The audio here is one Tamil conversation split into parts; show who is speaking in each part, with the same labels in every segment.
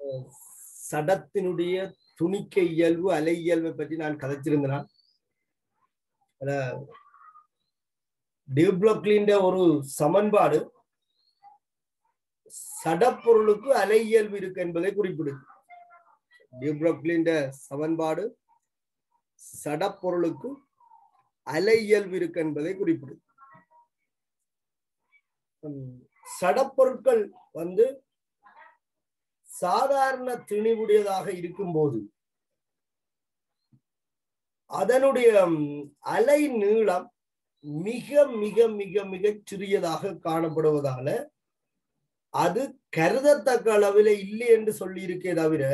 Speaker 1: அஹ், சடத்தினுடைய துணிக்க இயல்பு அலை இயல்பை பற்றி நான் கதைச்சிருந்தேன் டியூப்ளக்லின்ற ஒரு சமன்பாடு சடப்பொருளுக்கு அலை இயல்பு இருக்கு என்பதை குறிப்பிடுது டியூப்ளக்லின்ற சமன்பாடு சடப்பொருளுக்கு அலை இயல்பு இருக்கு என்பதை குறிப்பிடுது உம், சடப்பொருட்கள் வந்து சாதாரண திணிவுடையதாக இருக்கும்போது அதனுடைய ம், அலை நீளம் மிக மிக மிக மிக சிறியதாக காணப்படுவதால அது கருதத்தக்க அளவில் இல்லை என்று சொல்லி இருக்கே தவிர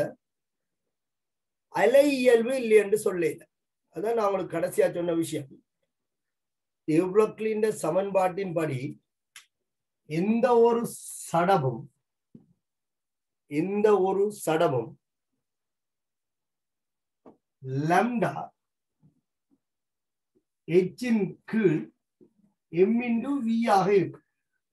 Speaker 1: அலை இயல்பு இல்லை என்று சொல்லல அதான் நான் உங்களுக்கு கடைசியா சொன்ன விஷயம் டியூப்ளக்லின் சமன்பாட்டின்படி எந்த ஒரு சடமும் எந்த ஒரு சடமும் லம்டா எச்சின் கீழ் எம் இன்டு வி ஆக இருக்கு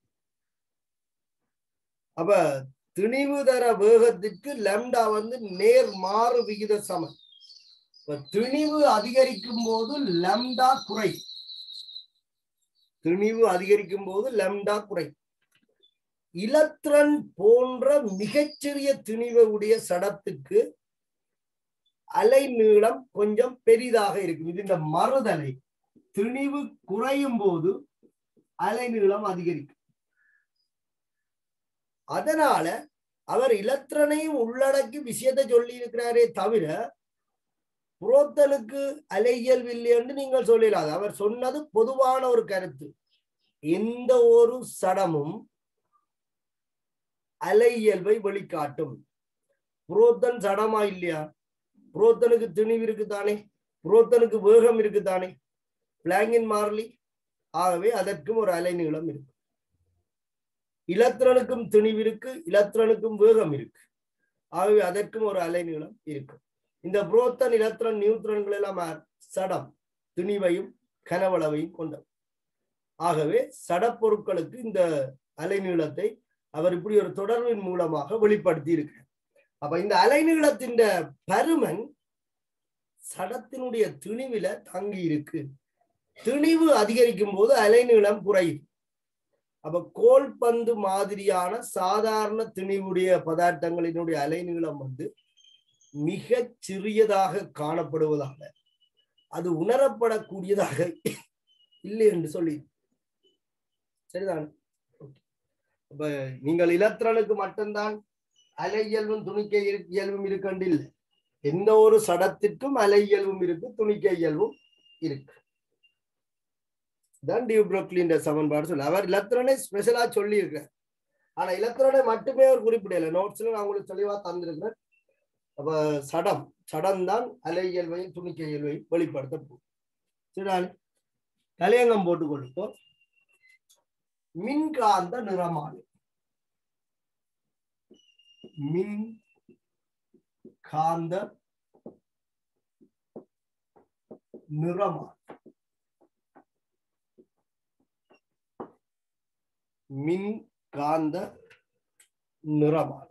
Speaker 1: அப்ப திணிவு தர வேகத்திற்கு லம்டா வந்து நேர் மாறு விகித சமம் இப்ப திணிவு அதிகரிக்கும் போது லம்டா குறை திணிவு அதிகரிக்கும் போது லம்டா குறை இலத்திரன் போன்ற மிகச்சிறிய திணிவு உடைய சடத்துக்கு அலை நீளம் கொஞ்சம் பெரிதாக இருக்கும் இது இந்த மறுதலை திணிவு குறையும் போது அலை நீளம் அதிகரிக்கும் அதனால அவர் இலத்திரனையும் உள்ளடக்கி விஷயத்தை சொல்லி இருக்கிறாரே தவிர புரோத்தனுக்கு அலை இயல்பு இல்லை என்று நீங்கள் சொல்லலாது அவர் சொன்னது பொதுவான ஒரு கருத்து எந்த ஒரு சடமும் அலை இயல்பை வெளிக்காட்டும் புரோத்தன் சடமா இல்லையா புரோத்தனுக்கு திணிவு இருக்குதானே புரோத்தனுக்கு வேகம் இருக்குதானே பிளாங்கின் மார்லி ஆகவே அதற்கும் ஒரு அலை நீளம் இருக்கு இலத்திரனுக்கும் திணிவு இருக்கு இலத்திரனுக்கும் வேகம் இருக்கு ஆகவே அதற்கும் ஒரு அலை நீளம் இருக்கு இந்த புரோத்தன் இலத்திரன் நியூத்திரன்கள் எல்லாம் யார்? சடம் திணிவையும் கனவளவையும் கொண்டது ஆகவே சடப்பொருட்களுக்கு இந்த அலைநீளத்தை அவர் இப்படி ஒரு தொடர்பின் மூலமாக வெளிப்படுத்தி இருக்கிறார் அப்ப இந்த அலைநீளத்தின் பருமன் சடத்தினுடைய திணிவில தங்கி இருக்கு திணிவு அதிகரிக்கும் போது அலைநீளம் குறையும் அப்ப கோல் பந்து மாதிரியான சாதாரண திணிவுடைய பதார்த்தங்களினுடைய அலைநீளம் வந்து மிக சிறியதாக காணப்படுவதால அது உணரப்படக்கூடியதாக இல்லை என்று சொல்லி சரிதான் அப்ப நீங்கள் இலத்திரனுக்கு மட்டும்தான் அலை இயல்பும் துணிக்கை இரு- இயல்பும் இருக்கண்டில்லை எந்த ஒரு சடத்திற்கும் அலை இயல்பும் இருக்கு துணிக்கை இயல்பும் இருக்கு தான் டியூப்ரோக்லின் சமன்பாடு சொல்லு அவர் இலத்திரனை ஸ்பெஷலா சொல்லி இருக்கிறார் ஆனா இலத்திரனை மட்டுமே அவர் குறிப்பிடல நோட்ஸ்ல நான் உங்களுக்கு தெளிவா தந்திருக்கிறேன் அப்ப சடம் சடம் தான் அலை இயல்பையும் துணிக்கை இயல்பையும் வெளிப்படுத்த போகும் சரிதானே தலையங்கம் போட்டு கொடுப்போம் மின்காந்த நிறமாலை மின் காந்த நிறமாலை மின் காந்த நிறமாலை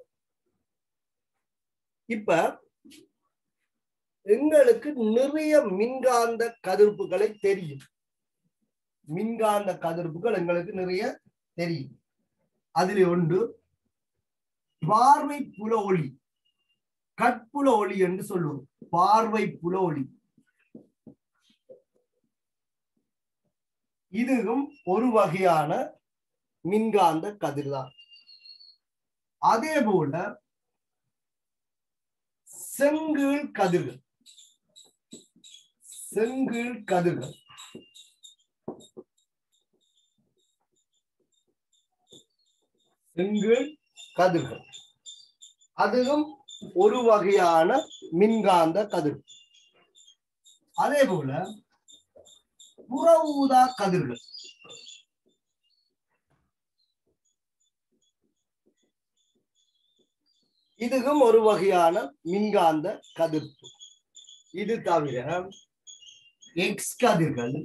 Speaker 1: இப்ப எங்களுக்கு நிறைய மின்காந்த கதிர்ப்புகளை தெரியும் மின்காந்த கதிர்ப்புகள் எங்களுக்கு நிறைய தெரியும் அதில் ஒன்று பார்வை புல ஒளி கட்புல ஒளி என்று சொல்லுவோம் பார்வை புல ஒளி இதுவும் ஒரு வகையான மின்காந்த கதிர்தான் அதே போல செங்கீழ் கதிர்கள் செங்கீழ் கதிர்கள் செங்கீழ் கதிர்கள் அதுவும் ஒரு வகையான மின்காந்த கதிர் அதே போல புற ஊதா கதிர்கள் இதுவும் ஒரு வகையான மின்காந்த கதிர்ப்பு இது தவிர எக்ஸ் கதிர்கள்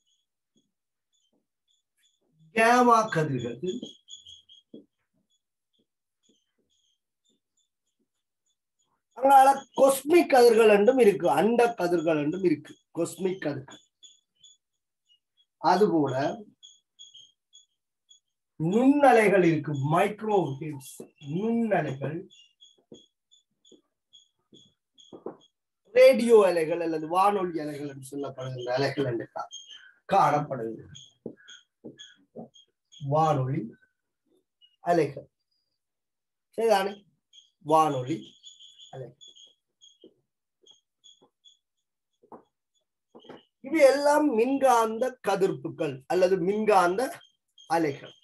Speaker 1: கேமா கதிர்கள் அதனால கொஸ்மிக் கதிர்கள் என்றும் இருக்கு அண்ட கதிர்கள் என்றும் இருக்கு கொஸ்மிக் கதிர்கள் அதுபோல நுண்ணலைகள் இருக்கு மைக்ரோ நுண்ணலைகள் ரேடியோ அலைகள் அல்லது வானொலி அலைகள் என்று சொல்லப்படுகின்ற அலைகள் என்று கா- காணப்படுகிறது வானொலி அலைகள் சரிதானே வானொலி அலைகள் இவை எல்லாம் மின்காந்த கதிர்ப்புகள் அல்லது மின்காந்த அலைகள்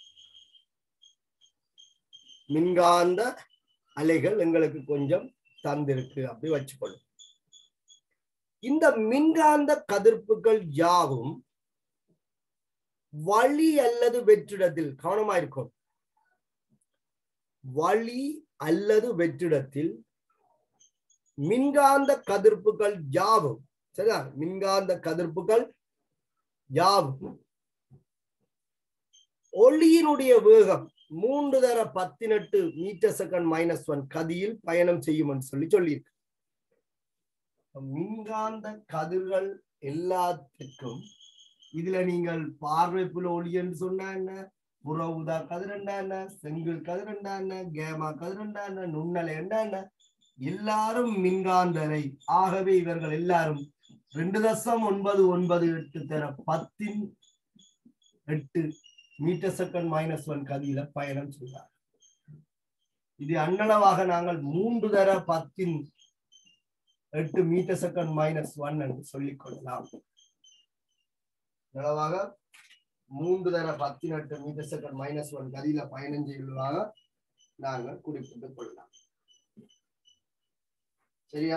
Speaker 1: மின்காந்த அலைகள் எங்களுக்கு கொஞ்சம் தந்திருக்கு அப்படி வச்சுக்கொள்ளும் இந்த மின்காந்த கதிர்ப்புகள் யாவும் வழி அல்லது வெற்றிடத்தில் கவனமா இருக்கும் வழி அல்லது வெற்றிடத்தில் மின்காந்த கதிர்ப்புகள் யாவும் சரியா மின்காந்த கதிர்ப்புகள் யாவும் ஒளியினுடைய வேகம் மூன்று தர பத்தினெட்டு மீட்டர் செகண்ட் மைனஸ் ஒன் கதியில் பயணம் செய்யும் சொல்லி சொல்லியிருக்கு மின்காந்த கதிர்கள் எல்லாத்துக்கும் இதுல நீங்கள் பார்வை புல ஒளி என்று சொன்னா என்ன புற ஊதா கதிரண்டா என்ன செங்கல் கதிரண்டா என்ன கேமா கதிரண்டா என்ன நுண்ணலை என்றா என்ன எல்லாரும் மின்காந்தலை ஆகவே இவர்கள் எல்லாரும் ரெண்டு தசம் ஒன்பது ஒன்பது எட்டு தர பத்தின் எட்டு மீட்டர் செகண்ட் மைனஸ் ஒன் கதியில பயணம் செய்தார் இது அன்னளவாக நாங்கள் மூன்று தர பத்தின் எட்டு மீட்டர் செகண்ட் மைனஸ் ஒன் என்று சொல்லிக் கொள்ளலாம் அளவாக மூன்று தர பத்தின் எட்டு மீட்டர் செகண்ட் மைனஸ் ஒன் கதியில பயணம் செய்வதாக நாங்கள் குறிப்பிட்டுக் கொள்ளலாம் சரியா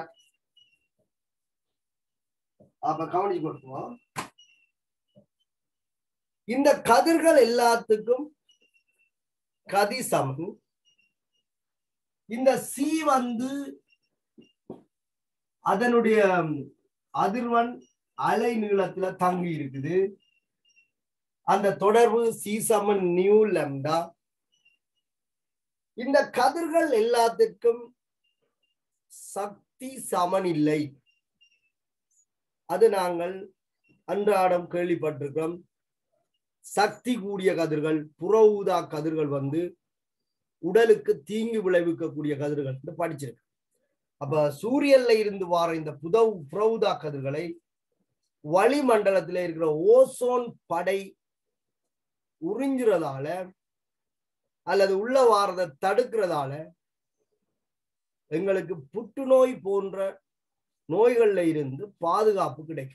Speaker 1: அப்ப கவனிச்சு கொடுப்போம் இந்த கதிர்கள் எல்லாத்துக்கும் கதி சமன் இந்த சி வந்து அதனுடைய அதிர்வன் அலை நீளத்துல தங்கி இருக்குது அந்த தொடர்பு சி சமன் நியூ லெம்டா இந்த கதிர்கள் எல்லாத்திற்கும் சக்தி சமனில்லை அது நாங்கள் அன்றாடம் கேள்விப்பட்டிருக்கிறோம் சக்தி கூடிய கதிர்கள் புற ஊதா கதிர்கள் வந்து உடலுக்கு தீங்கு விளைவிக்கக்கூடிய கதிர்கள் என்று படிச்சிருக்கு அப்ப சூரியன்ல இருந்து வார இந்த புத புற ஊதா கதிர்களை வளிமண்டலத்துல இருக்கிற ஓசோன் படை உறிஞ்சுறதால அல்லது உள்ள வாரதை தடுக்கிறதால எங்களுக்கு புற்றுநோய் போன்ற நோய்கள்ல இருந்து பாதுகாப்பு கிடைக்கும்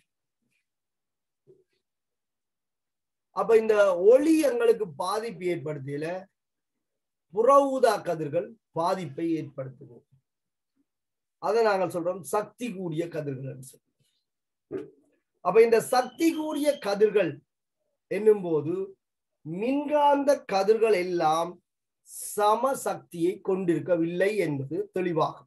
Speaker 1: அப்ப இந்த ஒளி எங்களுக்கு பாதிப்பு ஏற்படுத்தியல புற ஊதா கதிர்கள் பாதிப்பை ஏற்படுத்துது அதை நாங்கள் சொல்றோம் சக்தி கூடிய கதிர்கள் சொல்றோம் அப்ப இந்த சக்தி கூடிய கதிர்கள் என்னும் போது மின்காந்த கதிர்கள் எல்லாம் சம சக்தியை கொண்டிருக்கவில்லை என்பது தெளிவாகும்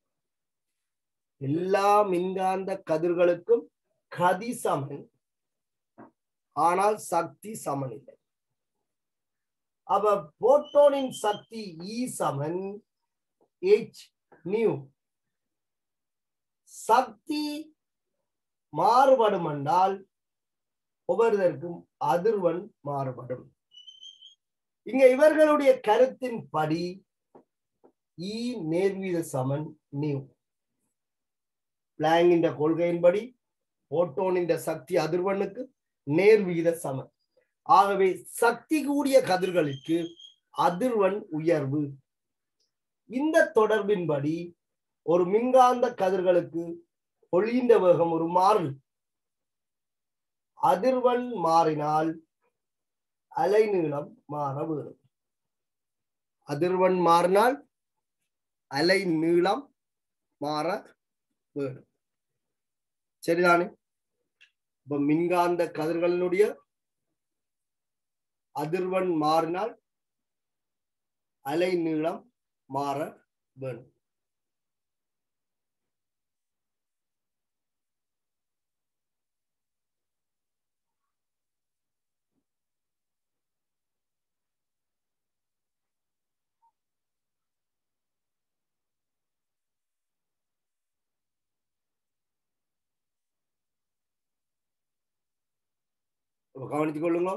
Speaker 1: எல்லா மின்காந்த கதிர்களுக்கும் கதி சமன் ஆனால் சக்தி சமன் இல்லை அப்ப போட்டோனின் சக்தி இ சமன் எச் நியூ சக்தி மாறுபடும் என்றால் ஒவ்வொருதற்கும் அதிர்வன் மாறுபடும் இங்க இவர்களுடைய கருத்தின் படி இ நேர்வீத சமன் நியூ பிளாங்கின் கொள்கையின்படி போட்டோனின் சக்தி அதிர்வனுக்கு நேர்விகித சமன் ஆகவே சக்தி கூடிய கதிர்களுக்கு அதிர்வன் உயர்வு இந்த தொடர்பின்படி ஒரு மின்காந்த கதிர்களுக்கு ஒளிந்த வேகம் ஒரு மாறல் அதிர்வன் மாறினால் அலைநீளம் மாற வேணும் அதிர்வன் மாறினால் அலை நீளம் மாற வேணும் சரிதானே இப்ப மின்காந்த கதிர்களினுடைய அதிர்வன் மாறினால் அலை நீளம் மாற வேணும் கவனித்துக் கொள்ளுங்க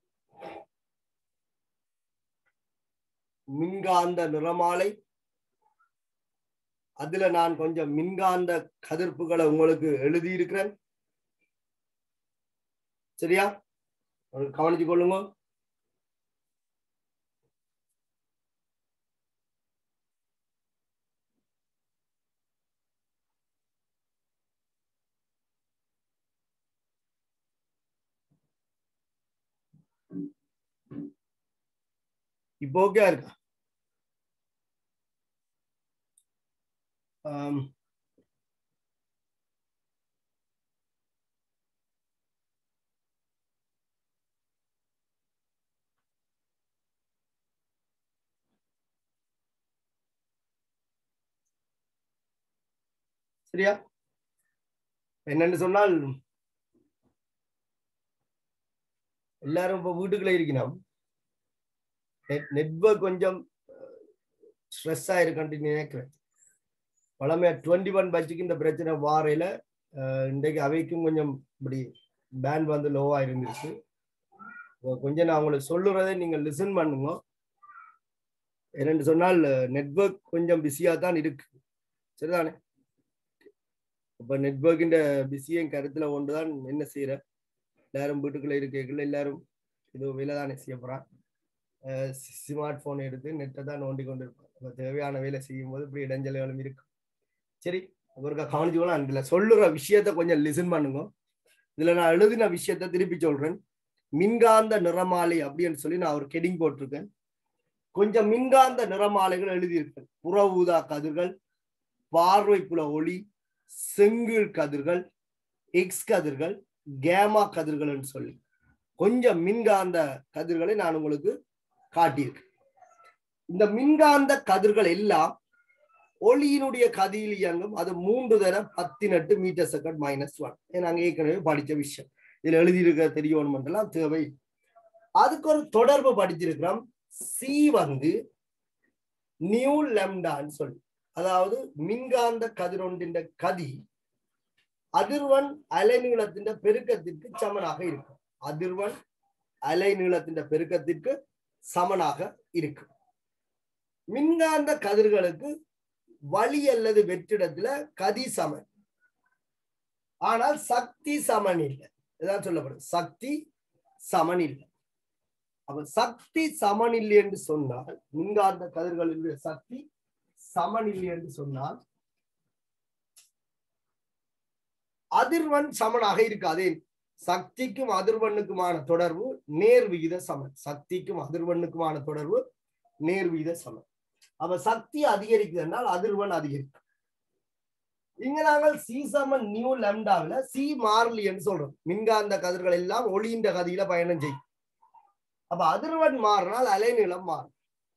Speaker 1: மின்காந்த நிறமாலை அதுல நான் கொஞ்சம் மின்காந்த கதிர்ப்புகளை உங்களுக்கு எழுதி இருக்கிறேன் சரியா கவனித்துக் கொள்ளுங்க இப்போ ஓகே இருக்கா ஆம். சரியா என்னன்னு சொன்னால் எல்லாரும் இப்ப வீட்டுக்குள்ள இருக்கணும் நெட்வொர்க் கொஞ்சம் ஸ்ட்ரெஸ் ஆயிருக்கன்ட்டு நினைக்கிறேன் பழமையா டுவெண்ட்டி ஒன் பட்ஜுக்கு இந்த பிரச்சனை வாரையில அஹ், இன்றைக்கு அவைக்கும் கொஞ்சம் இப்படி பேண்ட் வந்து லோவா இருந்துச்சு இப்போ கொஞ்சம் நான் உங்களுக்கு சொல்லுறதை நீங்க லிசன் பண்ணுங்க என்னன்னு சொன்னால் நெட்வொர்க் கொஞ்சம் பிஸியா தான் இருக்கு சரிதானே இப்ப நெட்வொர்க்கின் பிஸியும் கருத்துல கொண்டுதான் என்ன செய்யற எல்லாரும் வீட்டுக்குள்ள இருக்கல எல்லாரும் ஏதோ வேலை தானே செய்ய போறான் ஸ்மார்ட் போன் எடுத்து நெட்டை தான் நோண்டி கொண்டு இருப்பான் அப்ப தேவையான வேலை செய்யும் போது இப்படி இடைஞ்சல்களும் இருக்கும் சரி அவருக்கு கவனிச்சுக்கலாம் இதுல சொல்லுற விஷயத்த கொஞ்சம் லிசன் பண்ணுங்க இதுல நான் எழுதின விஷயத்த திருப்பி சொல்றேன் மின்காந்த நிறமாலை அப்படின்னு சொல்லி நான் ஒரு கெடிங் போட்டிருக்கேன் கொஞ்சம் மின்காந்த நிறமாலைகள் எழுதியிருக்கேன் புற ஊதா கதிர்கள் பார்வைப்புல ஒளி செங்கீழ் கதிர்கள் எக்ஸ் கதிர்கள் கேமா கதிர்கள்னு சொல்லி கொஞ்சம் மின்காந்த கதிர்களை நான் உங்களுக்கு காட்டியிருக்கேன் இந்த மின்காந்த கதிர்கள் எல்லாம் ஒளியினுடைய கதியில் இயங்கும் அது மூன்று தரம் பதினெட்டு மீட்டர் செகண்ட் மைனஸ் ஒன் நாங்க ஏற்கனவே படிச்ச விஷயம் இதுல எழுதியிருக்க தெரியணுமெல்லாம் தேவை அதுக்கு ஒரு தொடர்பு படிச்சிருக்கிறோம் சி வந்து நியூ லெம்டான்னு சொல்லி அதாவது மின்காந்த கதிரொன்றின் கதி அதிர்வன் அலைநீளத்தின் பெருக்கத்திற்கு சமனாக இருக்கும் அதிர்வன் அலைநீளத்தின் பெருக்கத்திற்கு சமனாக இருக்கும் மின்காந்த கதிர்களுக்கு வழி அல்லது வெற்றிடத்துல கதி சமன் ஆனால் சக்தி சமன் இல்லை இதான் சொல்லப்படும் சக்தி சமன் இல்லை அப்ப சக்தி சமன் இல்லை என்று சொன்னால் மின்காந்த கதிர்களினுடைய சக்தி சமன் இல்லை என்று சொன்னால் அதிர்வன் சமனாக இருக்காதே சக்திக்கும் அதிர்வண்ணுக்குமான தொடர்பு நேர் விகித சமன் சக்திக்கும் அதிர்வண்ணுக்குமான தொடர்பு நேர் விகித சமன் அப்ப சக்தி அதிகரிக்குது என்றால் அதிர்வன் அதிகரிக்கும் இங்க நாங்கள் சி சமன் நியூ லெம்டாவில சி மாறிலி என்று சொல்றோம் மின்காந்த கதிர்கள் எல்லாம் ஒளியின் கதியில பயணம் செய்யும் அப்ப அதிர்வன் மாறினால் அலைநீளம் மாறும்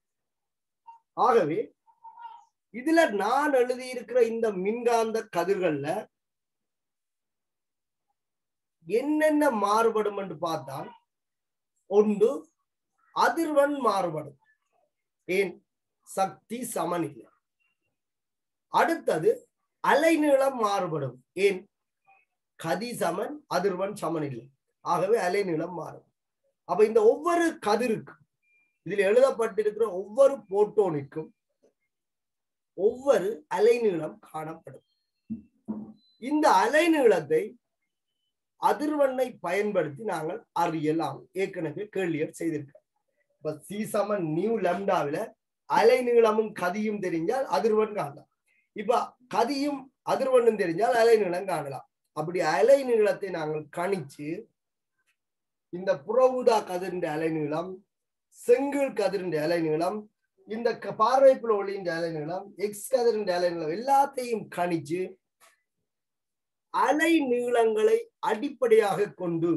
Speaker 1: ஆகவே இதுல நான் எழுதியிருக்கிற இந்த மின்காந்த கதிர்கள்ல என்னென்ன மாறுபடும் என்று பார்த்தால் ஒன்று அதிர்வன் மாறுபடும் ஏன் சக்தி சமநிலை அடுத்தது அலைநீளம் மாறுபடும் ஏன் கதி சமன் அதிர்வன் சமநிலை ஆகவே அலைநீளம் மாறும் அப்ப இந்த ஒவ்வொரு கதிருக்கும் இதில் எழுதப்பட்டிருக்கிற ஒவ்வொரு போட்டோனுக்கும் ஒவ்வொரு அலைநீளம் காணப்படும் இந்த அலைநீளத்தை அதிர்வெண்ணை பயன்படுத்தி நாங்கள் அறியலாம் ஏற்கனவே கேள்வியர் செய்திருக்கோம் இப்ப சீசமன் நியூ லெம்டாவில அலைநீளமும் கதியும் தெரிஞ்சால் அதிர்வெண் காணலாம் இப்ப கதியும் அதிர்வெண்ணும் தெரிஞ்சால் அலைநீளம் காணலாம் அப்படி அலைநீளத்தை நாங்கள் கணிச்சு இந்த புறவுதா கதிரின் அலைநீளம் செங்கல் கதிரின் அலைநீளம் இந்த க- பார்வைப்புல ஒளியின் அலைநீளம் எக்ஸ் கதிரின் அலைநீளம் எல்லாத்தையும் கணிச்சு அலை நீளங்களை அடிப்படையாக கொண்டு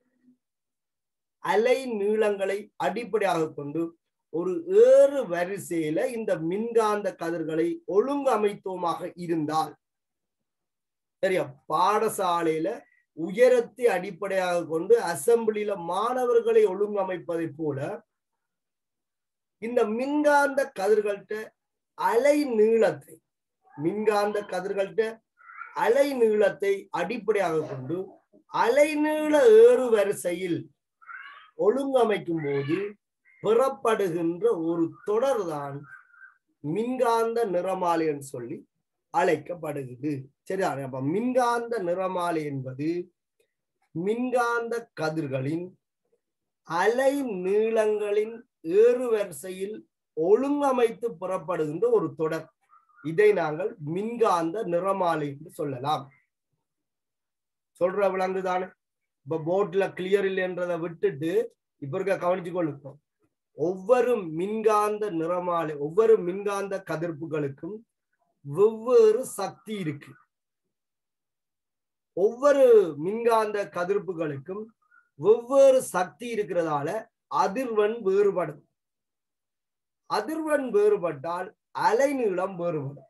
Speaker 1: அலை நீளங்களை அடிப்படையாக கொண்டு ஒரு ஏறு வரிசையில இந்த மின்காந்த கதிர்களை ஒழுங்கமைத்தோமாக இருந்தால் சரியா பாடசாலையில உயரத்தை அடிப்படையாக கொண்டு அசம்பிளியில மாணவர்களை ஒழுங்கமைப்பதை போல இந்த மின்காந்த கதிர்கள்ட்ட அலை நீளத்தை மின்காந்த கதிர்கள்ட்ட அலை நீளத்தை அடிப்படையாக கொண்டு அலைநீள ஏறு வரிசையில் ஒழுங்கமைக்கும் போது பெறப்படுகின்ற ஒரு தொடர்தான் மின்காந்த நிறமாலை என்று சொல்லி அழைக்கப்படுகிறது சரியா அப்ப மின்காந்த நிறமாலை என்பது மின்காந்த கதிர்களின் அலை நீளங்களின் ஏறு வரிசையில் ஒழுங்கமைத்து புறப்படுகின்ற ஒரு தொடர் இதை நாங்கள் மின்காந்த நிறமாலை என்று சொல்லலாம் சொல்ற விளங்குதானே இப்ப போட்ல கிளியர் இல்லைன்றதை விட்டுட்டு இப்ப இருக்க கவனிச்சு கொள்ளுங்க ஒவ்வொரு மின்காந்த நிறமாலை ஒவ்வொரு மின்காந்த கதிர்ப்புகளுக்கும் வெவ்வேறு சக்தி இருக்கு ஒவ்வொரு மின்காந்த கதிர்ப்புகளுக்கும் வெவ்வேறு சக்தி இருக்கிறதால அதிர்வெண் வேறுபடும் அதிர்வெண் வேறுபட்டால் அலைநீளம் வேறுபடும்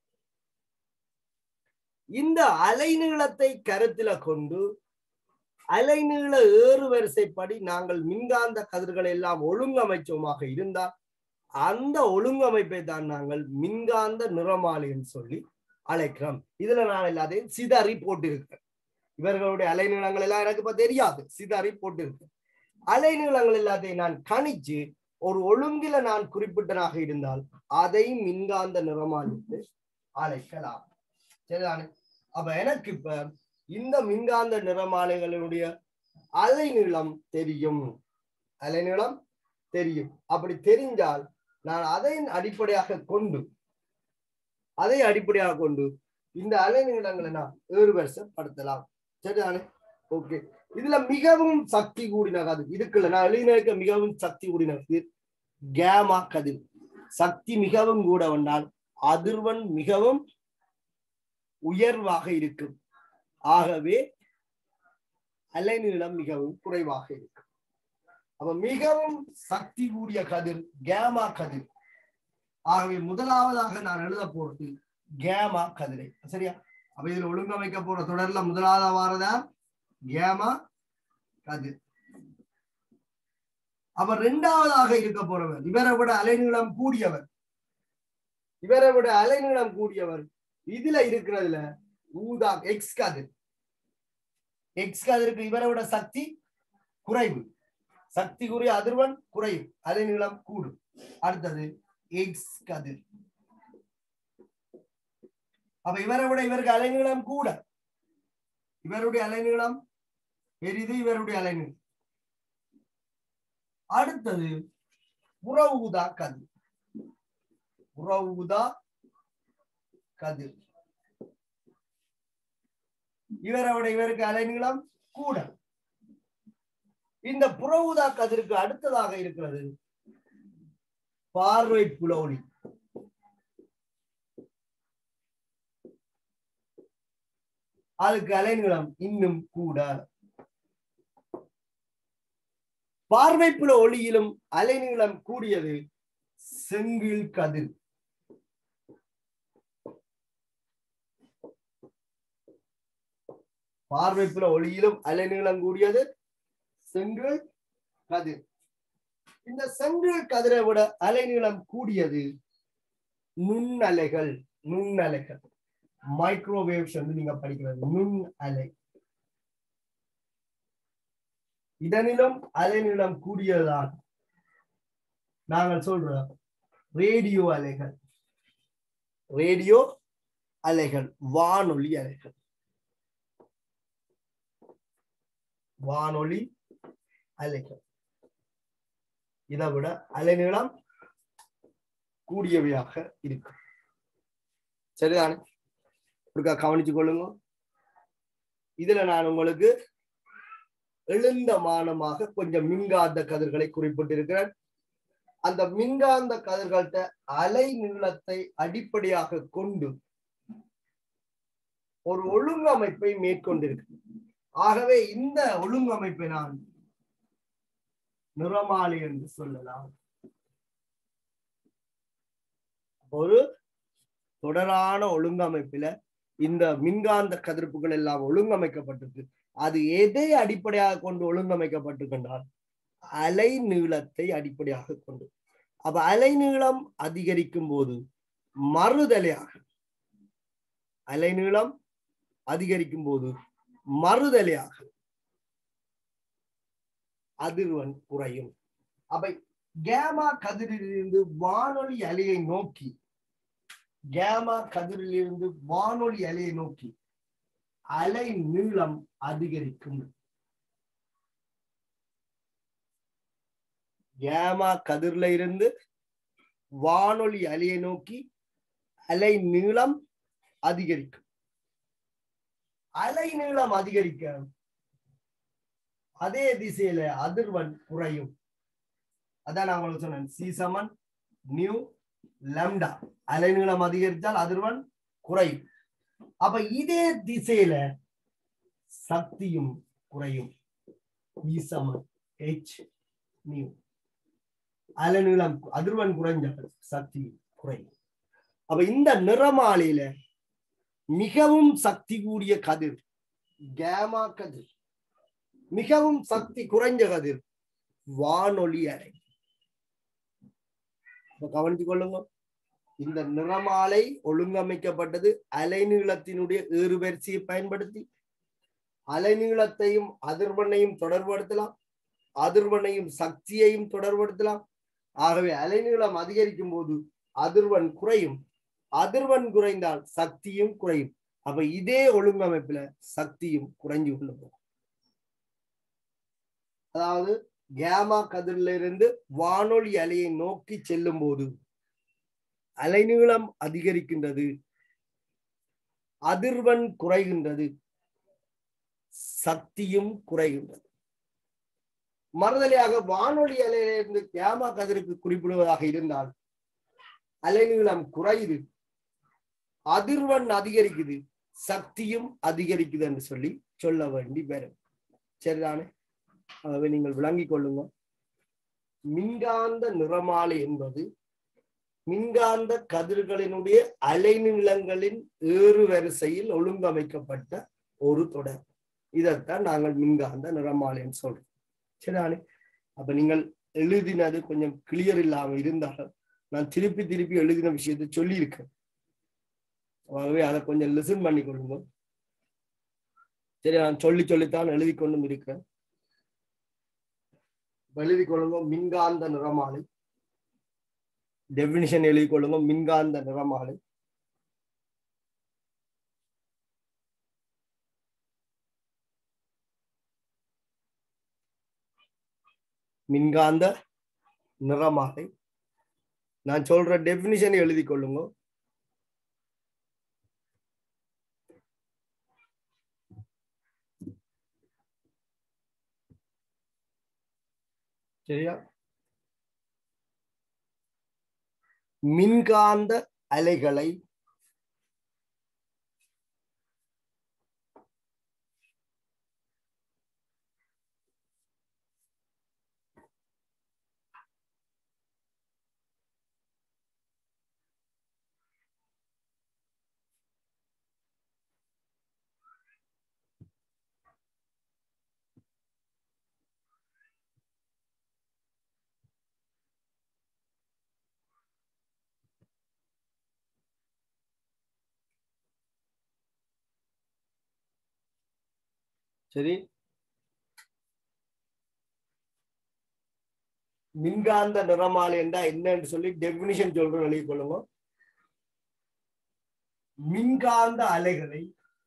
Speaker 1: இந்த அலைநீளத்தை கருத்தில கொண்டு அலைநீள ஏறு வரிசைப்படி நாங்கள் மின்காந்த கதிர்களை எல்லாம் ஒழுங்கமைச்சோமாக இருந்தால் அந்த ஒழுங்கமைப்பை தான் நாங்கள் மின்காந்த நிறமாலை என்று சொல்லி அழைக்கிறோம் இதுல நான் எல்லாத்தையும் சிதறி போட்டிருக்கேன் இவர்களுடைய அலைநீளங்கள் எல்லாம் எனக்கு இப்ப தெரியாது சிதறி போட்டிருக்கேன் அலைநீளங்கள் எல்லாத்தையும் நான் கணிச்சு ஒரு ஒழுங்கில நான் குறிப்பிட்டனாக இருந்தால் அதை மின்காந்த நிறமாலிட்டு அழைக்கலாம் சரிதானே அப்ப எனக்கு இப்ப இந்த மின்காந்த நிறமாலைகளுடைய அலைநீளம் தெரியும் அலைநீளம் தெரியும் அப்படி தெரிஞ்சால் நான் அதை அடிப்படையாக கொண்டு அதை அடிப்படையாக கொண்டு இந்த அலைநீளங்களை நான் ஏறுவரிசைப்படுத்தலாம் சரிதானே ஓகே இதுல மிகவும் சக்தி கூடின கதிர் இதுக்குள்ள நான் எழுதின மிகவும் சக்தி கூடின கதிர் கேமா கதிர் சக்தி மிகவும் கூட வந்தால் அதிர்வன் மிகவும் உயர்வாக இருக்கும் ஆகவே அலைநீளம் மிகவும் குறைவாக இருக்கும் அப்ப மிகவும் சக்தி கூடிய கதிர் கேமா கதிர் ஆகவே முதலாவதாக நான் எழுத போறது கேமா கதிரை சரியா அப்ப இதுல ஒழுங்கமைக்க போற தொடர்ல முதலாவதா வாரதா கேமா கதிர் அப்ப ரெண்டாவதாக இருக்க போறவர் இவரை விட அலைநீளம் கூடியவர் இவரை விட அலைநீளம் கூடியவர் இதுல இருக்கிறதுல ஊதா எக்ஸ் கதிர் எக்ஸ் கதிருக்கு இவரை விட சக்தி குறைவு சக்தி குறைய அதிர்வன் குறையும் அலைநீளம் கூடும் அடுத்தது எக்ஸ் கதிர் அப்ப இவரை விட இவருக்கு அலைநீளம் கூட இவருடைய அலைநீளம் பெரிது இவருடைய அலைநீளம் அடுத்தது புற ஊதா கதிர் புற ஊதா கதிர் இவரை விட இவருக்கு அலைநீளம் கூட இந்த புற ஊதா கதிருக்கு அடுத்ததாக இருக்கிறது பார்வை புலொளி அதுக்கு அலைநீளம் இன்னும் கூட பார்வைப்புல ஒளியிலும் அலைநீளம் கூடியது செங்கில் கதிர் பார்வைப்புல ஒளியிலும் அலைநீளம் கூடியது செங்கல் கதிர் இந்த செங்கல் கதிரை விட அலைநீளம் கூடியது நுண்ணலைகள் நுண்ணலைகள் மைக்ரோவேவ்ஸ் வந்து நீங்க படிக்கிறது நுண் அலை இதனிலும் அலைநீளம் கூடியதுதான் நாங்கள் சொல்றோம் ரேடியோ அலைகள் ரேடியோ அலைகள் வானொலி அலைகள் வானொலி அலைகள் இதை விட அலைநீளம் கூடியவையாக இருக்கும் சரிதானே இருக்கா கவனிச்சு கொள்ளுங்க இதுல நான் உங்களுக்கு எழுந்த மானமாக கொஞ்சம் மின்காந்த கதிர்களை குறிப்பிட்டிருக்கிறேன் அந்த மின்காந்த கதிர்கள்ட்ட அலை நீளத்தை அடிப்படையாக கொண்டு ஒரு ஒழுங்கமைப்பை மேற்கொண்டிருக்கு ஆகவே இந்த ஒழுங்கமைப்பை நான் நிறமாலை என்று சொல்லலாம் ஒரு தொடரான ஒழுங்கமைப்பில இந்த மின்காந்த கதிர்ப்புகள் எல்லாம் ஒழுங்கமைக்கப்பட்டிருக்கு அது எதை அடிப்படையாக கொண்டு ஒழுங்கமைக்கப்பட்டிருக்கின்றால் அலை நீளத்தை அடிப்படையாக கொண்டு அப்ப அலை நீளம் அதிகரிக்கும் போது மறுதலையாக அலை நீளம் அதிகரிக்கும் போது மறுதலையாக அதிர்வெண் குறையும் அப்ப கேமா கதிரிலிருந்து வானொலி அலையை நோக்கி கேமா கதிரிலிருந்து வானொலி அலையை நோக்கி அலை நீளம் அதிகரிக்கும் கேமா கதிர்ல இருந்து வானொலி அலையை நோக்கி அலை நீளம் அதிகரிக்கும் அலை நீளம் அதிகரிக்க அதே திசையில அதிர்வெண் குறையும் அதான் நான் உங்களுக்கு சொன்னேன் சி சமன் நியூ லம்டா அலைநீளம் அதிகரித்தால் அதிர்வெண் குறையும் அப்ப இதே திசையில சக்தியும் குறையும் இ சமன் ஹெச் நியூ அலைநீளம் அதிர்வெண் குறைஞ்சால் சக்தி குறையும் அப்ப இந்த நிறமாலையில மிகவும் சக்தி கூடிய கதிர் கேமா கதிர் மிகவும் சக்தி குறைஞ்ச கதிர் வானொலி அலை கவனித்துக் கொள்ளுங்க இந்த நிறமாலை ஒழுங்கமைக்கப்பட்டது அலைநீளத்தினுடைய ஏறுவரிசையை பயன்படுத்தி அலைநீளத்தையும் அதிர்வெண்ணையும் தொடர்படுத்தலாம் அதிர்வெண்ணையும் சக்தியையும் தொடர்படுத்தலாம் ஆகவே அலைநீளம் அதிகரிக்கும் போது அதிர்வெண் குறையும் அதிர்வெண் குறைந்தால் சக்தியும் குறையும் அப்ப இதே ஒழுங்கமைப்புல சக்தியும் குறைஞ்சு கொண்டு போகும் அதாவது கேமா கதிரில இருந்து வானொலி அலையை நோக்கி செல்லும் போது அலைநீளம் அதிகரிக்கின்றது அதிர்வெண் குறைகின்றது சக்தியும் குறைகின்றது மறுதலையாக வானொலி அலையிலிருந்து கேமா கதிருக்கு குறிப்பிடுவதாக இருந்தால் அலைநீளம் குறையுது அதிர்வெண் அதிகரிக்குது சக்தியும் அதிகரிக்குது என்று சொல்லி சொல்ல வேண்டி வரும் சரிதானே ஆகவே நீங்கள் விளங்கிக் கொள்ளுங்க மின்காந்த நிறமாலை என்பது மின்காந்த கதிர்களினுடைய அலைநீளங்களின் ஏறு வரிசையில் ஒழுங்கமைக்கப்பட்ட ஒரு தொடர் இதைத்தான் நாங்கள் மின்காந்த நிறமாலைன்னு சொல்றோம் சரிதானே அப்ப நீங்கள் எழுதினது கொஞ்சம் கிளியர் இல்லாம இருந்தாலும் நான் திருப்பி திருப்பி எழுதின விஷயத்தை சொல்லியிருக்கேன் ஆகவே அதை கொஞ்சம் லிசன் பண்ணி கொள்ளுங்க சரி நான் சொல்லி சொல்லித்தான் எழுதி கொண்டும் இருக்கிறேன் எழுதி கொள்ளுங்க மின்காந்த நிறமாலை டெபினிஷன் எழுதி கொள்ளுங்க மின்காந்த நிறமாலை மின்காந்த நிறமாலை நான் சொல்ற டெபினிஷன் எழுதி கொள்ளுங்க சரியா மின்காந்த அலைகளை சரி மின்காந்த நிறமாலை என்றா என்னன்னு சொல்லி டெபினிஷன் சொல்றோம் எழுதி கொள்ளுங்க மின்காந்த அலைகளை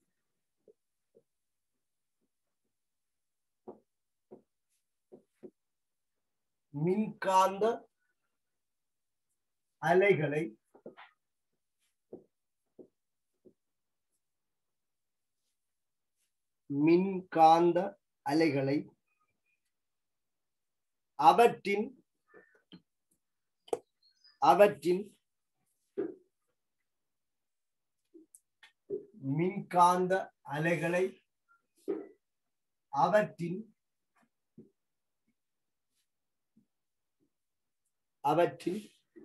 Speaker 1: மின்காந்த அலைகளை மின்காந்த அலைகளை அவற்றின் அவற்றின் மின்காந்த அலைகளை அவற்றின் அவற்றின்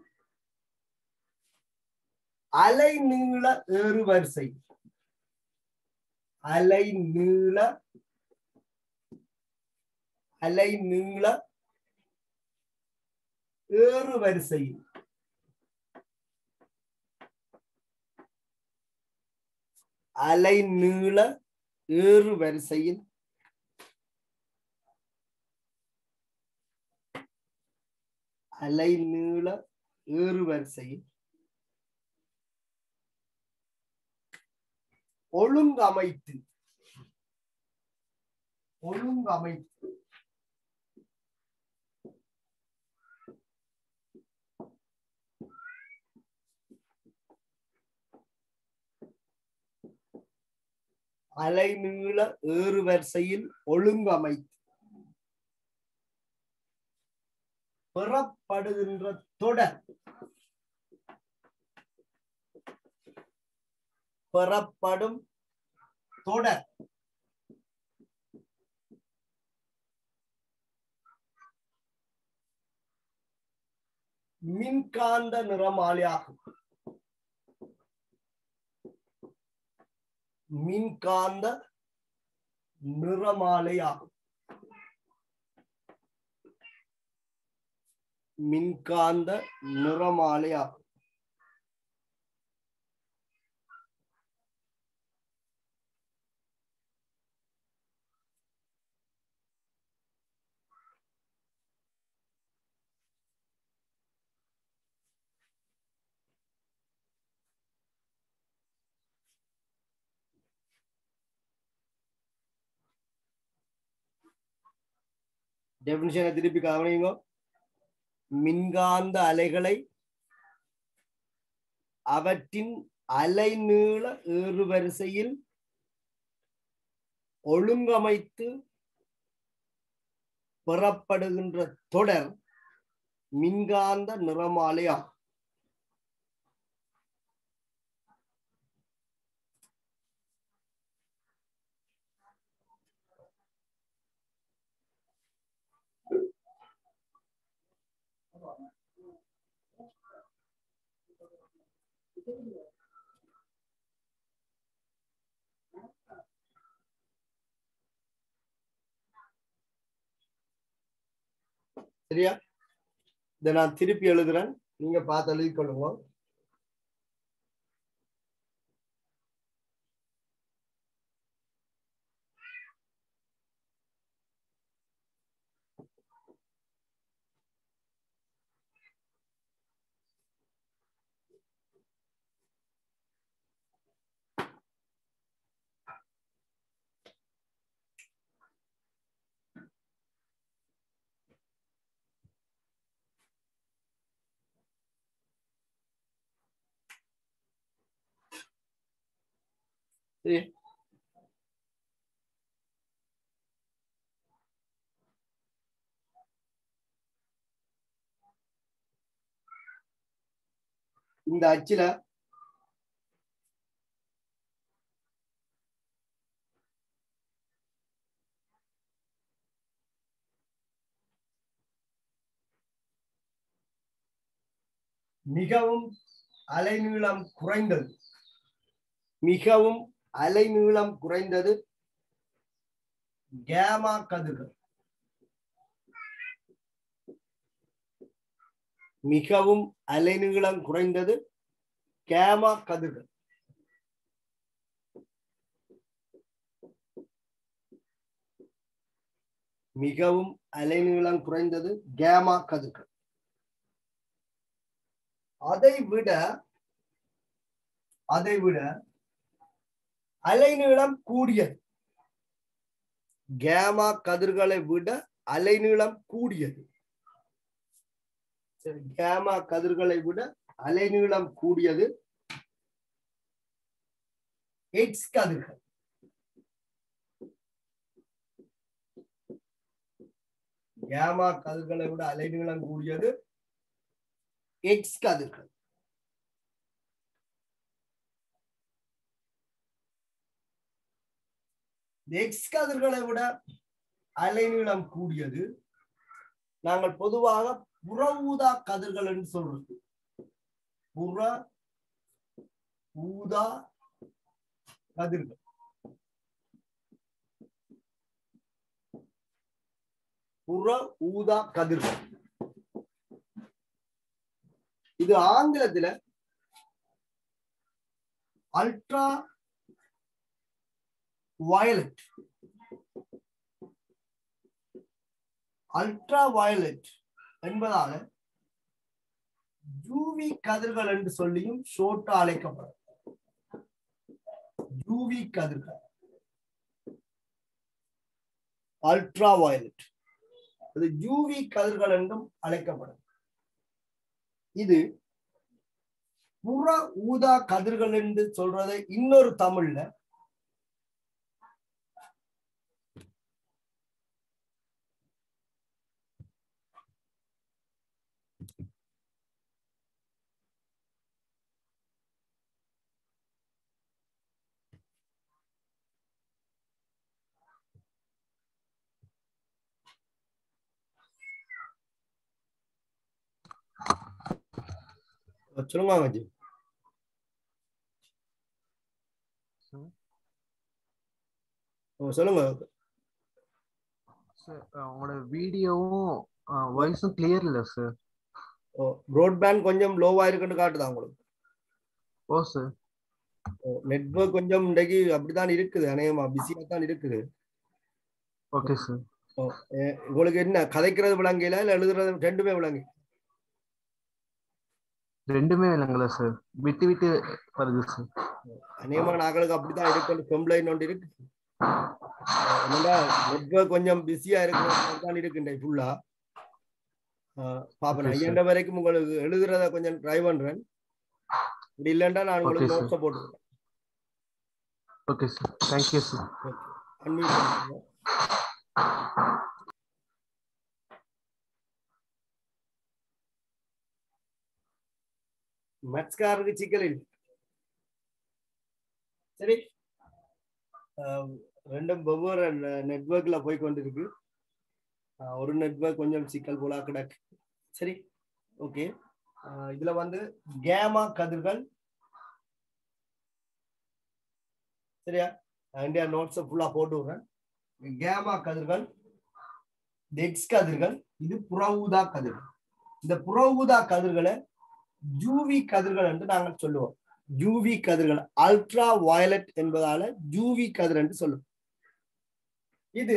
Speaker 1: அலை நீள ஏறுவரிசை அலை நீள அலை நீள ஏறு வரிசையில் அலை நீள ஏறு வரிசையில் அலைநீள ஏறுவரிசையில் ஒழுங்கமைத்து ஒழுங்கமைத்து அலைநீள ஏறுவரிசையில் ஒழுங்கமைத்து பெறப்படுகின்ற தொடர் பெறப்படும் தொடர் மின்காந்த நிறமாலியாகும் மின்காந்த நிறமாலையாகும் மின்காந்த நிறமாலையாகும் டெபினிஷனை திருப்பி கவனிங்க மின்காந்த அலைகளை அவற்றின் அலைநீள ஏறுவரிசையில் ஒழுங்கமைத்து பெறப்படுகின்ற தொடர் மின்காந்த நிறமாலையாகும் சரியா இதை நான் திருப்பி எழுதுறேன் நீங்க பார்த்து எழுதி கொள்ளுங்க சரி இந்த அச்சுல மிகவும் அலைநீளம் குறைந்தது மிகவும் அலைநீளம் குறைந்தது கேமா கதிர்கள் மிகவும் அலைநீளம் குறைந்தது கேமா கதிர்கள் மிகவும் அலைநீளம் குறைந்தது கேமா கதிர்கள் அதை விட அதை விட அலைநீளம் கூடியது கேமா கதிர்களை விட அலைநீளம் கூடியது சரி கேமா கதிர்களை விட அலைநீளம் கூடியது எக்ஸ் கதிர்கள் கேமா கதிர்களை விட அலைநீளம் கூடியது எக்ஸ் கதிர்கள் எக்ஸ் கதிர்களை விட அலைநீளம் கூடியது நாங்கள் பொதுவாக புற ஊதா கதிர்கள் என்று சொல்றது புற ஊதா கதிர்கள் புற ஊதா கதிர்கள் இது ஆங்கிலத்துல அல்ட்ரா வயலட் அல்ட்ரா வயலட் என்பதால யூவி கதிர்கள் என்று சொல்லியும் ஷோட்டா அழைக்கப்படும் யூவி கதிர்கள் அல்ட்ரா வயலட் அது யூவி கதிர்கள் என்றும் அழைக்கப்படும் இது புற ஊதா கதிர்கள் என்று சொல்றதை இன்னொரு தமிழ்ல சொல்லுங்க வாங்க ஜி ஓ, சொல்லுங்க
Speaker 2: சார் உங்களோட வீடியோவும் வாய்ஸும் கிளியர் இல்லை சார்
Speaker 1: ப்ராட்பேண்ட் கொஞ்சம் லோவா இருக்குன்னு காட்டுதா உங்களுக்கு
Speaker 2: ஓ சார்
Speaker 1: நெட்வொர்க் கொஞ்சம் இன்றைக்கு அப்படித்தான் இருக்குது அநேகமா பிஸியா தான் இருக்குது
Speaker 2: ஓகே சார்
Speaker 1: ஓ, எ- உங்களுக்கு என்ன கதைக்கிறது விளங்கல இல்ல எழுதுறது ரெண்டுமே விளங்கு
Speaker 2: ரெண்டுமே இல்லைங்களா சார் விட்டு விட்டு வருது சார்
Speaker 1: அநேகமா நாங்களுக்கு அப்படித்தான் இருக்கு கம்ப்ளைண்ட் ஒன்று இருக்கு அஹ் என்னடா நெட்வொர்க் கொஞ்சம் பிஸியா இருக்கிறது தான் இருக்கு ஃபுல்லா பாப்பேன்
Speaker 2: Okay, sir.
Speaker 1: ஐயண்ட வரைக்கும் உங்களுக்கு எழுதுறத கொஞ்சம் ட்ரை பண்றேன் இப்படி இல்லைன்னா நான் உங்களுக்கு
Speaker 2: Okay, sir.
Speaker 1: நோட்ஸை போட்டுருக்கேன்
Speaker 2: okay sir thank you sir
Speaker 1: unmute பண்ணுங்க மேத்ஸ்காரருக்கு சிக்கல் இல்லை சரி ஆஹ் ரெண்டும் வெவ்வேறு நெட்வொர்க்ல போய் கொண்டிருக்கு ஆஹ் ஒரு நெட்வொர்க் கொஞ்சம் சிக்கல் போலா கிடக்கு சரி ஓகே இதுல வந்து கேமா கதிர்கள் சரியா இந்தியா நோட்ஸ் ஃபுல்லா போட்டு விடுறேன் கேமா கதிர்கள் எக்ஸ் கதிர்கள் இது புற ஊதா கதிர்கள் இந்த புற ஊதா கதிர்களை யூவி கதிர்கள் என்று நாங்கள் சொல்லுவோம் யூவி கதிர்கள் அல்ட்ரா வயலட் என்பதால யூவி கதிர் என்று சொல்லுவோம் இது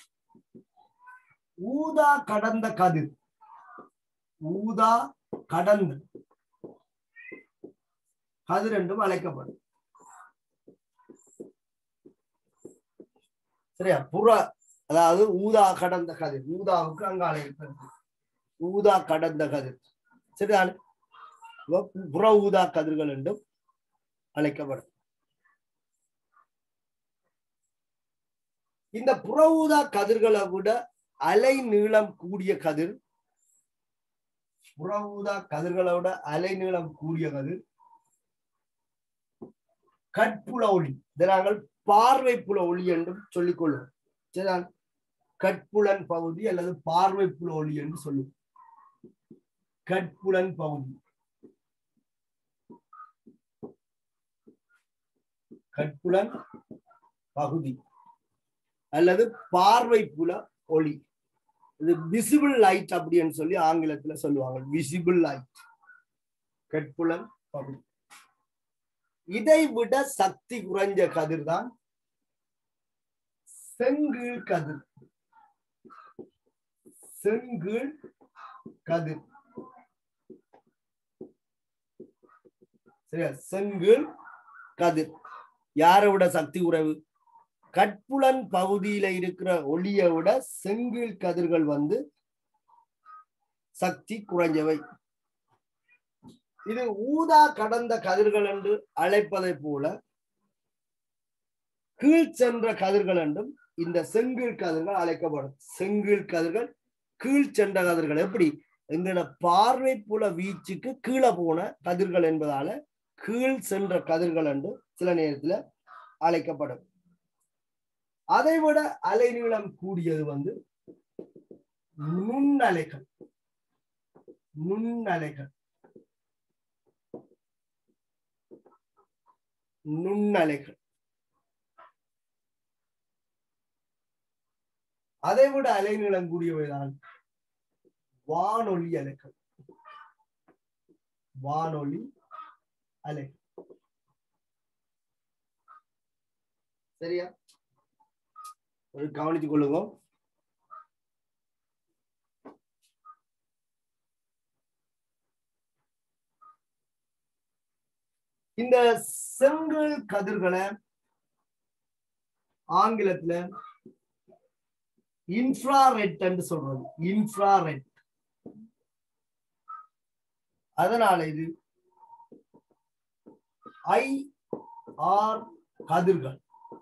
Speaker 1: ஊதா கடந்த கதிர் ஊதா கடந்த கதிர் என்றும் அழைக்கப்படும் சரியா புற அதாவது ஊதா கடந்த கதிர் ஊதாவுக்கு அங்கால இருக்கிறது ஊதா கடந்த கதிர் சரிதானே அப்ப புற ஊதா கதிர்கள் என்றும் அழைக்கப்படும் இந்த புற ஊதா கதிர்களை விட அலை நீளம் கூடிய கதிர் புற ஊதா கதிர்களை விட அலை நீளம் கூடிய கதிர் கட்புல ஒளி இதை நாங்கள் பார்வை புல ஒளி என்றும் சொல்லிக் கொள்வோம் சரியா கட்புலன் பகுதி அல்லது பார்வை புல ஒளி என்று சொல்லுவோம் கட்புலன் பகுதி கட்புலன் பகுதி அல்லது பார்வை புல ஒளி இது விசிபிள் லைட் அப்படின்னு சொல்லி ஆங்கிலத்துல சொல்லுவாங்க விசிபிள் லைட் கட்புலன் பகுதி இதை விட சக்தி குறைஞ்ச கதிர் தான் செங்கீழ் கதிர் செங்கீழ் கதிர் சரியா செங்கீழ் கதிர் யாரை விட சக்தி குறைவு கட்புலன் பகுதியில இருக்கிற ஒளியை விட செங்கீழ் கதிர்கள் வந்து சக்தி குறைஞ்சவை இது ஊதா கடந்த கதிர்கள் என்று அழைப்பதை போல கீழ் சென்ற கதிர்கள் என்றும் இந்த செங்கீழ் கதிர்கள் அழைக்கப்படும் செங்கீழ் கதிர்கள் கீழ் சென்ற கதிர்கள் எப்படி எங்களோட பார்வை புல வீச்சுக்கு கீழே போன கதிர்கள் என்பதால கீழ் சென்ற கதிர்கள் என்று சில நேரத்துல அழைக்கப்படும் அதைவிட அலைநீளம் கூடியது வந்து நுண்ணலைகள் நுண்ணலைகள் நுண்ணலைகள் அதைவிட அலைநீளம் கூடியவைதான் வானொலி அலைகள் வானொலி அலை சரியா ஒரு கவனித்துக் கொள்ளுங்க இந்த செங்கல் கதிர்களை ஆங்கிலத்துல இன்ஃப்ராரெட் என்று சொல்றது இன்ஃப்ராரெட் அதனால இது ஐ ஆர் கதிர்கள்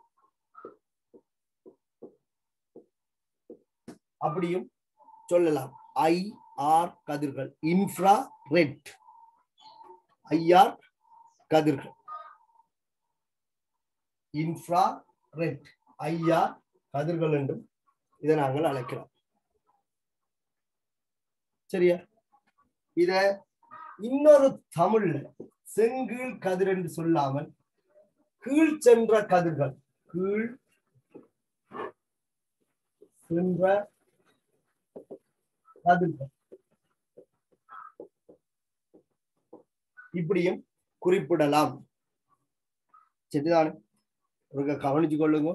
Speaker 1: அப்படியும் சொல்லலாம் ஐ ஆர் கதிர்கள் இன்ஃப்ரா ரெட் ஐஆர் கதிர்கள் இன்ஃப்ரா ரெட் ஐஆர் கதிர்கள் என்றும் இதை நாங்கள் அழைக்கலாம் சரியா இத இன்னொரு தமிழ்ல செங்கீழ் கதிர் என்று சொல்லாமல் கீழ் சென்ற கதிர்கள் கீழ் சென்ற கதிர்கள் இப்படியும் குறிப்பிடலாம் சரிதானே ஒரு கவனிச்சு கொள்ளுங்க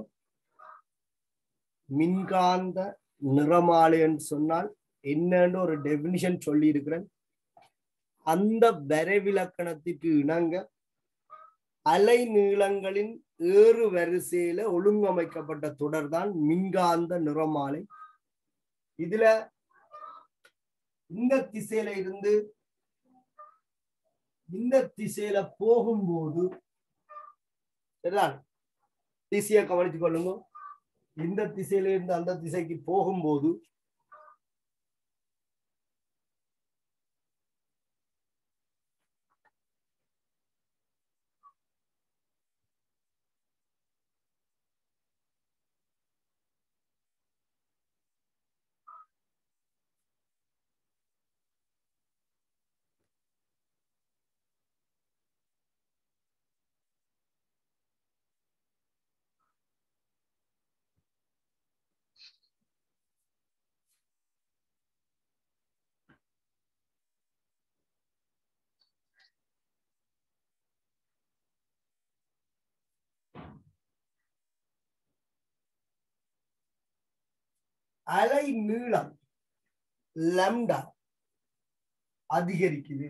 Speaker 1: மின்காந்த நிறமாலை என்று சொன்னால் என்னன்னு ஒரு டெபினிஷன் சொல்லி இருக்கிறேன் அந்த வரைவிலக்கணத்திற்கு இணங்க அலை நீளங்களின் ஏறு வரிசையில ஒழுங்கமைக்கப்பட்ட தொடர்தான் மின்காந்த நிறமாலை இதுல இந்த திசையில இருந்து இந்த திசையில போகும்போது சரிதான் திசையை கவனித்துக் கொள்ளுங்க இந்த திசையில இருந்து அந்த திசைக்கு போகும்போது அலை நீளம் லம்டா அதிகரிக்குது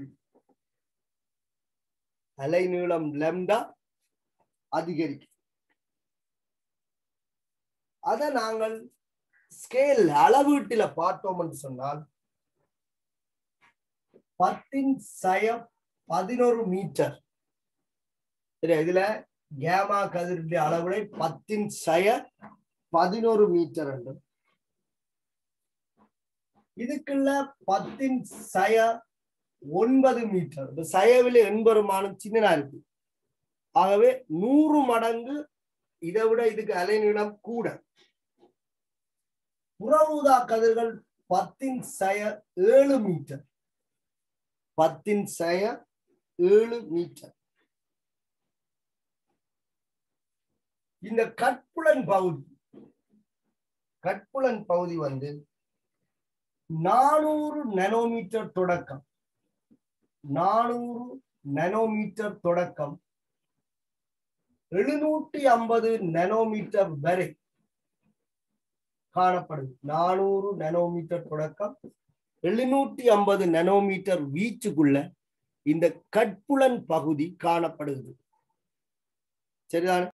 Speaker 1: அலை நீளம் லம்டா அதிகரிக்குது அத நாங்கள் ஸ்கேல் அளவீட்டில பார்த்தோம் என்று சொன்னால் பத்தின் சய பதினோரு மீட்டர் சரி இதுல கேமா கதிருடைய அளவுடை பத்தின் சய பதினோரு மீட்டர் என்றும் இதுக்குள்ள பத்தின் சய ஒன்பது மீட்டர் இந்த சயவில எண்பெருமானம் சின்னனா இருக்கு ஆகவே நூறு மடங்கு இதை விட இதுக்கு அலைநீளம் கூட புற ஊதா கதிர்கள் பத்தின் சய ஏழு மீட்டர் பத்தின் சய ஏழு மீட்டர் இந்த கட்புலன் பகுதி கட்புலன் பகுதி வந்து நானூறு நெனோமீட்டர் தொடக்கம் நானூறு நெனோமீட்டர் தொடக்கம் எழுநூற்றி ஐம்பது நெனோமீட்டர் வரை காணப்படுது நானூறு நெனோமீட்டர் தொடக்கம் எழுநூற்றி ஐம்பது நெனோமீட்டர் வீச்சுக்குள்ள இந்த கட்புலன் பகுதி காணப்படுகிறது சரிதானே